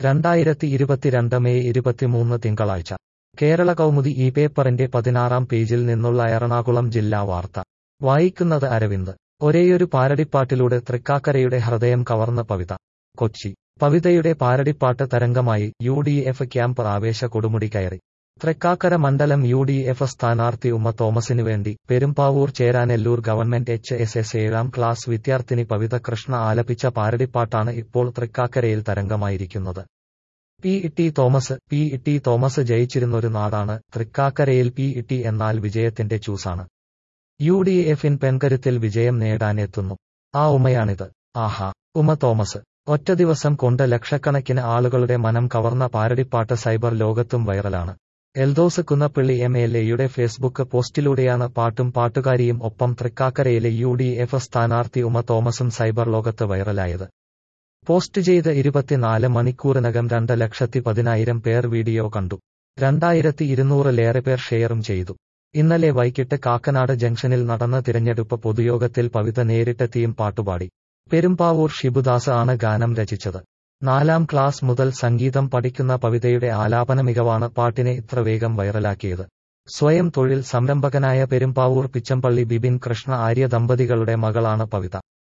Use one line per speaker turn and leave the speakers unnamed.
രണ്ടായിരത്തി ഇരുപത്തിരണ്ട് മെയ് ഇരുപത്തിമൂന്ന് തിങ്കളാഴ്ച കേരള കൗമുദി ഈ പേപ്പറിന്റെ പതിനാറാം പേജിൽ നിന്നുള്ള എറണാകുളം ജില്ലാ വാർത്ത വായിക്കുന്നത് അരവിന്ദ് ഒരേയൊരു പാരടിപ്പാട്ടിലൂടെ തൃക്കാക്കരയുടെ ഹൃദയം കവർന്ന പവിത കൊച്ചി പവിതയുടെ പാരടിപ്പാട്ട് തരംഗമായി യു ഡി എഫ് ക്യാമ്പ് ആവേശ കൊടുമുടി കയറി തൃക്കാക്കര മണ്ഡലം യു ഡി എഫ് സ്ഥാനാർത്ഥി ഉമ്മ തോമസിനു വേണ്ടി Perumbavoor Cheranallur government H S S ഏഴാം ക്ലാസ് വിദ്യാർത്ഥിനി പവിത കൃഷ്ണ ആലപിച്ച പാരടിപ്പാട്ടാണ് ഇപ്പോൾ തൃക്കാക്കരയിൽ തരംഗമായിരിക്കുന്നത് P T Thomas P T Thomas ജയിച്ചിരുന്നൊരു നാടാണ് തൃക്കാക്കരയിൽ പി ടി എന്നാൽ വിജയത്തിന്റെ ചൂസാണ് യു ഡി എഫിൻ പെൺകരുത്തിൽ വിജയം നേടാനെത്തുന്നു ആ ഉമയാണിത് ആഹാ ഉമ തോമസ് ഒറ്റ ദിവസം കൊണ്ട് ലക്ഷക്കണക്കിന് ആളുകളുടെ മനം കവർന്ന പാരടിപ്പാട്ട് സൈബർ ലോകത്തും വൈറലാണ് എൽദോസ് കുന്നപ്പള്ളി എം എൽ എയുടെ ഫേസ്ബുക്ക് പോസ്റ്റിലൂടെയാണ് പാട്ടും പാട്ടുകാരിയും ഒപ്പം തൃക്കാക്കരയിലെ യു ഡി എഫ് സ്ഥാനാർത്ഥി ഉമ തോമസും സൈബർ ലോകത്ത് വൈറലായത് പോസ്റ്റ് ചെയ്ത് ഇരുപത്തിനാല് മണിക്കൂറിനകം രണ്ട് ലക്ഷത്തി പതിനായിരം പേർ വീഡിയോ കണ്ടു രണ്ടായിരത്തി ഇരുന്നൂറിലേറെ പേർ ഷെയറും ചെയ്തു ഇന്നലെ വൈകിട്ട് കാക്കനാട് ജംഗ്ഷനിൽ നടന്ന തിരഞ്ഞെടുപ്പ് പൊതുയോഗത്തിൽ പവിത നേരിട്ടെത്തിയും പാട്ടുപാടി പെരുമ്പാവൂർ ഷിബുദാസ് ആണ് ഗാനം രചിച്ചത് നാലാം ക്ലാസ് മുതൽ സംഗീതം പഠിക്കുന്ന പവിതയുടെ ആലാപന മികവാണ് പാട്ടിനെ ഇത്ര വേഗം വൈറലാക്കിയത് സ്വയം തൊഴിൽ സംരംഭകനായ പെരുമ്പാവൂർ പിച്ചമ്പള്ളി ബിബിൻ കൃഷ്ണ ആര്യ ദമ്പതികളുടെ മകളാണ് പവിത